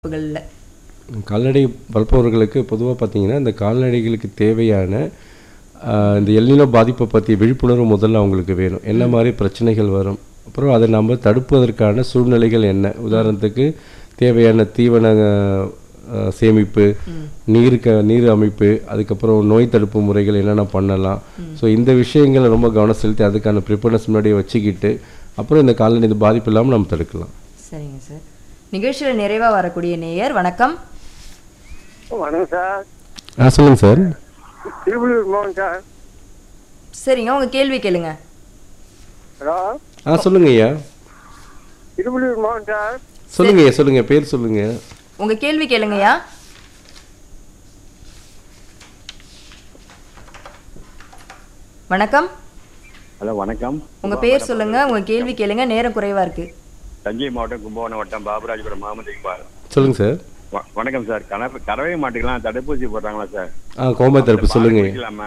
வகுப்புகளில் கால்நடை வளர்ப்பவர்களுக்கு பொதுவாக பார்த்தீங்கன்னா இந்த கால்நடைகளுக்கு தேவையான ஆஹ், இந்த எல்லினோ பாதிப்பை பற்றிய விழிப்புணர்வு முதல்ல அவங்களுக்கு வேணும் என்ன மாதிரி பிரச்சனைகள் வரும் அப்புறம் அதை நம்ம தடுப்பதற்கான சூழ்நிலைகள் என்ன உதாரணத்துக்கு தேவையான தீவன ஆஹ், சேமிப்பு நீருக்கு நீர் அமைப்பு அதுக்கப்புறம் நோய் தடுப்பு முறைகள் என்னென்ன பண்ணலாம் ஸோ இந்த விஷயங்களை ரொம்ப கவனம் செலுத்தி அதுக்கான ப்ரிப்பேர்னஸ் முன்னாடியே வச்சுக்கிட்டு அப்புறம் இந்த கால்நடை இந்த பாதிப்பு இல்லாமல் நம்ம தடுக்கலாம் சரிங்க சார் நிகழ்ச்சியில் நிறைவாக வரக்கூடிய நேயர் வணக்கம் வணக்கம் சார் ஆ சொல்லுங்கள் சார் திருவள்ளூர் மோகன் சார் சரிங்க உங்கள் கேள்வி கேளுங்க ஹலோ ஆ சொல்லுங்க ஐயா திருவள்ளூர் மோகன் சார் சொல்லுங்க ஐயா சொல்லுங்க பேர் சொல்லுங்க உங்கள் கேள்வி கேளுங்கய்யா வணக்கம் ஹலோ வணக்கம் உங்கள் பேர் சொல்லுங்க உங்கள் கேள்வி கேளுங்க நேரம் குறைவாக இருக்கு தஞ்சை மாவட்டம் கும்பகோணம் வட்டம் பாபராஜபுரம் முகமது இக்பால் சொல்லுங்க சார் வ- வணக்கம் சார் கண- கறவை மாட்டுக்கெல்லாம் தடுப்பூசி போடுறாங்களா சார் ஆ கோம்பை தடுப்பு பால் சொல்லுங்க குடிக்கலாமா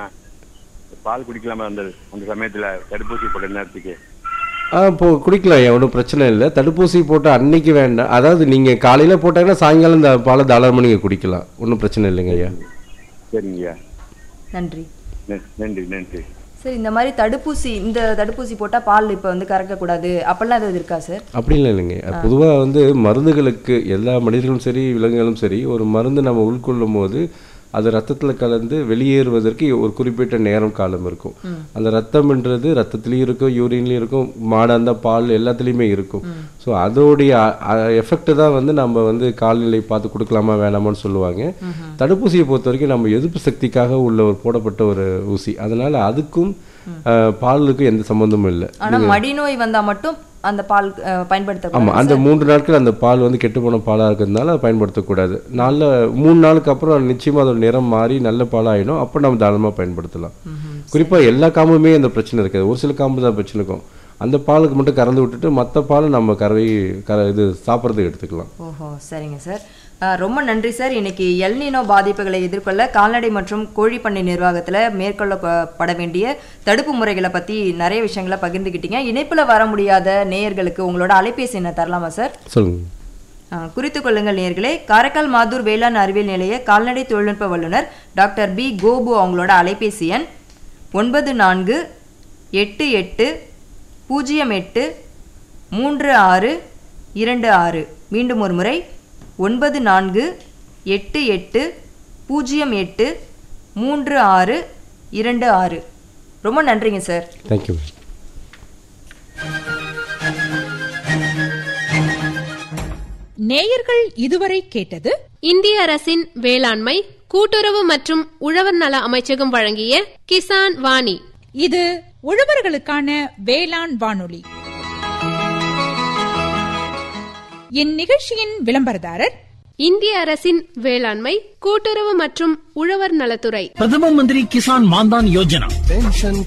பால் குடிக்கலாமா அந்த அந்த சமயத்துல தடுப்பூசி போட்ட நேரத்துக்கு ஆ இப்போ குடிக்கலாம் ஐயா ஒன்றும் பிரச்சனை இல்லை தடுப்பூசி போட்டு அன்னைக்கு வேண்டாம் அதாவது நீங்கள் காலையில் போட்டாங்கன்னா சாயங்காலம் இந்த பாலை தாராளமாக நீங்கள் குடிக்கலாம் ஒன்றும் பிரச்சனை இல்லைங்க ஐயா சரிங்கய்யா நன்றி ந- நன்றி நன்றி சார் இந்த மாதிரி தடுப்பூசி இந்த தடுப்பூசி போட்டால் பால் இப்போ வந்து கறக்கக்கூடாது அப்படிலாம் எதாவது இருக்கா சார் அப்படிலாம் இல்லைங்க பொதுவாக வந்து மருந்துகளுக்கு எல்லா மனிதர்களும் சரி விலங்குகளும் சரி ஒரு மருந்து நம்ம உட்கொள்ளும் போது அது ரத்தத்தில் கலந்து வெளியேறுவதற்கு ஒரு குறிப்பிட்ட நேரம் காலம் இருக்கும் அந்த ரத்தம்ன்றது ரத்தத்துலேயும் இருக்கும் யூரின்லேயும் இருக்கும் மாடாக இருந்தால் பால் எல்லாத்துலேயுமே இருக்கும் ஸோ அதோடைய எஃபெக்ட் தான் வந்து நம்ம வந்து கால்நிலை பார்த்து கொடுக்கலாமா வேணாமான்னு சொல்லுவாங்க தடுப்பூசியை பொறுத்த வரைக்கும் நம்ம எதிர்ப்பு சக்திக்காக உள்ள ஒரு போடப்பட்ட ஒரு ஊசி அதனால அதுக்கும் அஹ், பாலுக்கும் எந்த சம்மந்தமும் இல்லை ஆனால் மடிநோய் வந்தால் மட்டும் அந்த பால் அஹ், பயன்படுத்தக்கூடாது ஆமாம் அந்த மூன்று நாட்கள் அந்த பால் வந்து கெட்டுப்போன பாலாக இருக்கிறதுனால அதை பயன்படுத்தக்கூடாது நாளில் மூணு நாளுக்கு அப்புறம் நிச்சயமாக அதோட நிறம் மாறி நல்ல பாலாயிடும் அப்போ நம்ம தாராளமாக பயன்படுத்தலாம் குறிப்பாக எல்லா காம்புமே அந்த பிரச்சனை இருக்காது ஒரு சில காம்பு தான் பிரச்சனை இருக்கும் அந்த பாலுக்கு மட்டும் கறந்து விட்டுட்டு மற்ற பாலை நம்ம கறவை கற இது சாப்பிட்றதுக்கு எடுத்துக்கலாம் ஓஹோ சரிங்க சார் அஹ், ரொம்ப நன்றி சார் இன்னைக்கு எல்னினோ பாதிப்புகளை எதிர்கொள்ள கால்நடை மற்றும் கோழிப்பண்ணை நிர்வாகத்தில் மேற்கொள்ளப்பட வேண்டிய தடுப்பு முறைகளை பற்றி நிறைய விஷயங்களை பகிர்ந்துக்கிட்டீங்க இணைப்பில் வர முடியாத நேயர்களுக்கு உங்களோட அலைபேசி என்ன தரலாமா சார் சொல்லுங்கள் அஹ், குறித்துக் கொள்ளுங்கள் நேயர்களே காரைக்கால் மாதூர் வேளாண் அறிவியல் நிலைய கால்நடை தொழில்நுட்ப வல்லுநர் டாக்டர் பி கோபு அவங்களோட அலைபேசி எண் ஒன்பது நான்கு எட்டு எட்டு பூஜ்ஜியம் எட்டு மூன்று ஆறு இரண்டு ஆறு மீண்டும் ஒரு முறை ஒன்பது நான்கு எட்டு எட்டு பூஜ்ஜியம் எட்டு மூன்று ஆறு இரண்டு ஆறு ரொம்ப நன்றிங்க சார் தேங்க்யூ நேயர்கள் இதுவரை கேட்டது இந்திய அரசின் வேளாண்மை கூட்டுறவு மற்றும் உழவர் நல அமைச்சகம் வழங்கிய கிசான் வாணி இது உழவர்களுக்கான வேளாண் வானொலி இந்நிகழ்ச்சியின் விளம்பரதாரர் இந்திய அரசின் வேளாண்மை கூட்டுறவு மற்றும் உழவர் நலத்துறை பிரதம மந்திரி கிசான் மான்தான் யோஜனா